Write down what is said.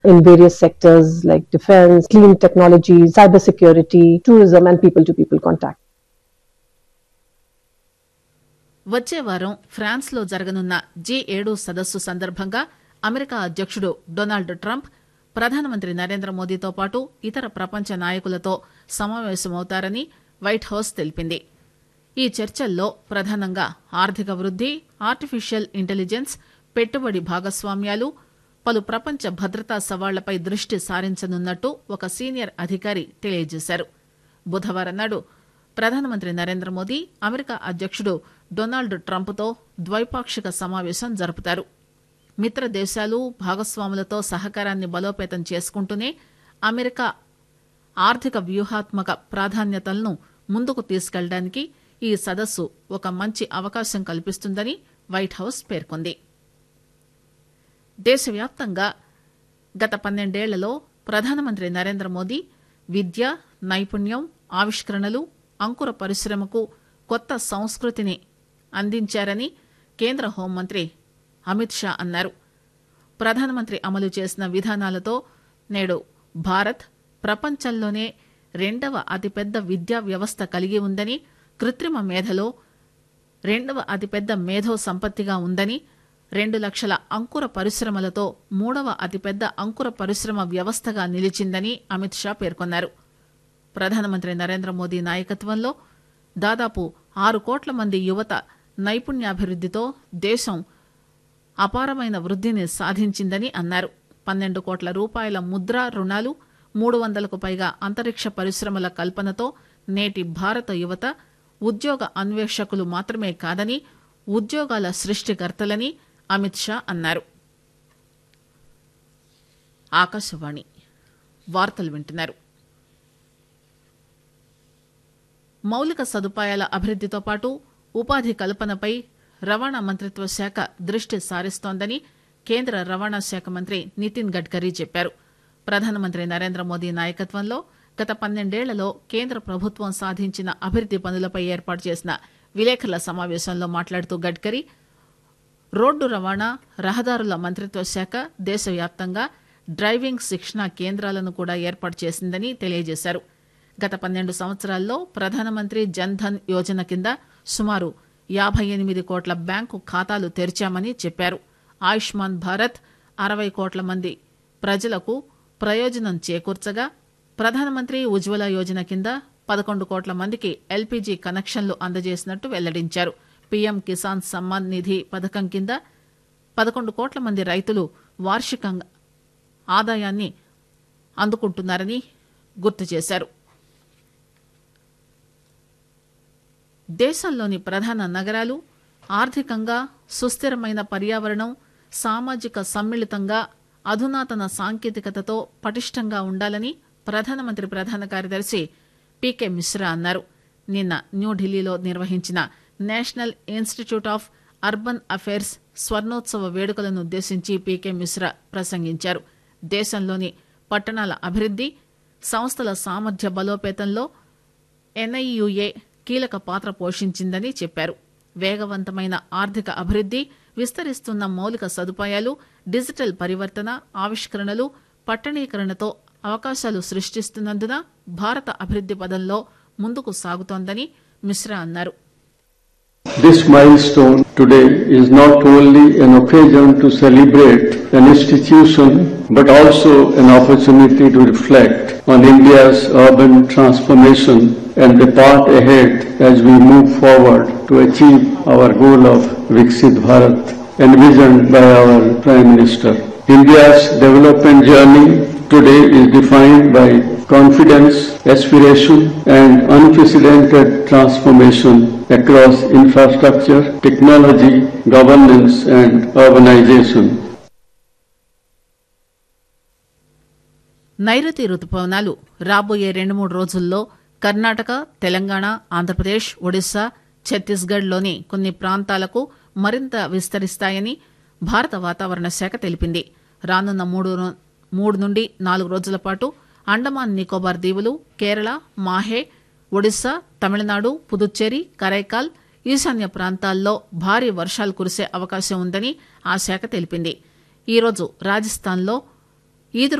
in various sectors like defense, clean technology, cybersecurity, tourism, and people to people contact. వచ్చే వారం ఫ్రాన్స్లో జరగనున్న G ఏడు సదస్సు సందర్భంగా అమెరికా అధ్యక్షుడు డొనాల్డ్ ట్రంప్ ప్రధానమంత్రి నరేంద్ర మోదీతో పాటు ఇతర ప్రపంచ నాయకులతో సమావేశమవుతారని వైట్ హౌస్ తెలిపింది ఈ చర్చల్లో ప్రధానంగా ఆర్థిక వృద్ది ఆర్టిఫిషియల్ ఇంటెలిజెన్స్ పెట్టుబడి భాగస్వామ్యాలు పలు ప్రపంచ భద్రతా సవాళ్లపై దృష్టి సారించనున్నట్టు ఒక సీనియర్ అధికారి తెలియజేశారు బుధవారం నాడు ప్రధానమంత్రి నరేంద్ర మోదీ అమెరికా అధ్యక్షుడు డొనాల్డ్ ట్రంప్తో ద్వైపాక్షిక సమావేశం జరుపుతారు మిత్ర దేశాలు భాగస్వాములతో సహకారాన్ని బలోపేతం చేసుకుంటూనే అమెరికా ఆర్థిక వ్యూహాత్మక ప్రాధాన్యతలను ముందుకు తీసుకెళ్లడానికి ఈ సదస్సు ఒక మంచి అవకాశం కల్పిస్తుందని వైట్ హౌస్ పేర్కొంది దేశవ్యాప్తంగా గత పన్నెండేళ్లలో ప్రధానమంత్రి నరేంద్ర మోదీ విద్య నైపుణ్యం ఆవిష్కరణలు అంకుర పరిశ్రమకు కొత్త సంస్కృతిని అందించారని కేంద్ర హోంమంత్రి అమిత్ షా అన్నారు ప్రధానమంత్రి అమలు చేసిన విధానాలతో నేడు భారత్ ప్రపంచంలోనే రెండవ అతిపెద్ద విద్యా వ్యవస్థ కలిగి ఉందని కృత్రిమ మేధలో రెండవ అతిపెద్ద మేధో సంపత్తిగా ఉందని రెండు లక్షల అంకుర పరిశ్రమలతో మూడవ అతిపెద్ద అంకుర పరిశ్రమ వ్యవస్థగా నిలిచిందని అమిత్ షా పేర్కొన్నారు ప్రధానమంత్రి నరేంద్ర మోదీ నాయకత్వంలో దాదాపు ఆరు కోట్ల మంది యువత నైపుణ్యాభివృద్దితో దేశం అపారమైన వృద్దిని సాధించిందని అన్నారు పన్నెండు కోట్ల రూపాయల ముద్రా రుణాలు మూడు వందలకు పైగా అంతరిక్ష పరిశ్రమల కల్పనతో నేటి భారత యువత ఉద్యోగ అన్వేషకులు మాత్రమే కాదని ఉద్యోగాల సృష్టికర్తలని అమిత్ షా అన్నారు ఆకాశవాణి వార్తలు వింటున్నారు మౌలిక సదుపాయాల అభివృద్దితో పాటు ఉపాధి కల్పనపై రవాణా మంత్రిత్వ శాఖ దృష్టి సారిస్తోందని కేంద్ర రవాణా శాఖ మంత్రి నితిన్ గడ్కరీ చెప్పారు ప్రధానమంత్రి నరేంద్ర మోదీ నాయకత్వంలో గత పన్నెండేళ్లలో కేంద్ర ప్రభుత్వం సాధించిన అభివృద్ది పనులపై ఏర్పాటు చేసిన విలేకరుల సమావేశంలో మాట్లాడుతూ గడ్కరీ రోడ్డు రవాణా రహదారుల మంత్రిత్వ శాఖ దేశవ్యాప్తంగా డ్రైవింగ్ శిక్షణా కేంద్రాలను కూడా ఏర్పాటు చేసిందని తెలియజేశారు గత పన్నెండు సంవత్సరాల్లో ప్రధానమంత్రి జన్ ధన్ యోజన కింద సుమారు యాభై ఎనిమిది కోట్ల బ్యాంకు ఖాతాలు తెరిచామని చెప్పారు ఆయుష్మాన్ భారత్ అరవై కోట్ల మంది ప్రజలకు ప్రయోజనం చేకూర్చగా ప్రధానమంత్రి ఉజ్వల యోజన కింద పదకొండు కోట్ల మందికి ఎల్పీజీ కనెక్షన్లు అందజేసినట్టు వెల్లడించారు పీఎం కిసాన్ సమ్మాన్ నిధి పథకం కింద పదకొండు కోట్ల మంది రైతులు వార్షికంగా ఆదాయాన్ని అందుకుంటున్నారని గుర్తు చేశారు దేశంలోని ప్రధాన నగరాలు ఆర్థికంగా సుస్థిరమైన పర్యావరణం సామాజిక సమ్మిళితంగా అధునాతన సాంకేతికతతో పటిష్టంగా ఉండాలని ప్రధానమంత్రి ప్రధాన కార్యదర్శి పీకే మిశ్రా అన్నారు నిన్న న్యూఢిల్లీలో నిర్వహించిన National Institute of Urban Affairs స్వర్ణోత్సవ వేడుకలను ఉద్దేశించి పీకే మిశ్రా ప్రసంగించారు దేశంలోని పట్టణాల అభివృద్ది సంస్థల సామర్థ్య బలోపేతంలో ఎన్ఐయుఏ కీలక పాత్ర పోషించిందని చెప్పారు వేగవంతమైన ఆర్థిక అభివృద్ది విస్తరిస్తున్న మౌలిక సదుపాయాలు డిజిటల్ పరివర్తన ఆవిష్కరణలు పట్టణీకరణతో అవకాశాలు సృష్టిస్తున్నందున భారత అభివృద్ది పదంలో ముందుకు సాగుతోందని మిశ్రా అన్నారు This milestone today is not only an occasion to celebrate an institution, but also an opportunity to reflect on India's urban transformation and the path ahead as we move forward to achieve our goal of Viksit Bharat envisioned by our Prime Minister. India's development journey today is defined by confidence, aspiration and unprecedented transformation across infrastructure, technology, governance and urbanization. నైరుతి రుతుపవనాలు రాబోయే రెండు మూడు రోజుల్లో కర్ణాటక తెలంగాణ ఆంధ్రప్రదేశ్ ఒడిశా ఛత్తీస్గఢ్ లోని కొన్ని ప్రాంతాలకు మరింత విస్తరిస్తాయని భారత వాతావరణ శాఖ తెలిపింది రానున్న మూడు రో- మూడు నుండి నాలుగు రోజుల పాటు అండమాన్ నికోబార్ దీవులు కేరళ మాహే ఒడిశా తమిళనాడు పుదుచ్చేరి కరైకాల్ ఈశాన్య ప్రాంతాల్లో భారీ వర్షాలు కురిసే అవకాశం ఉందని ఆ శాఖ తెలిపింది ఈరోజు రాజస్థాన్లో ఈద్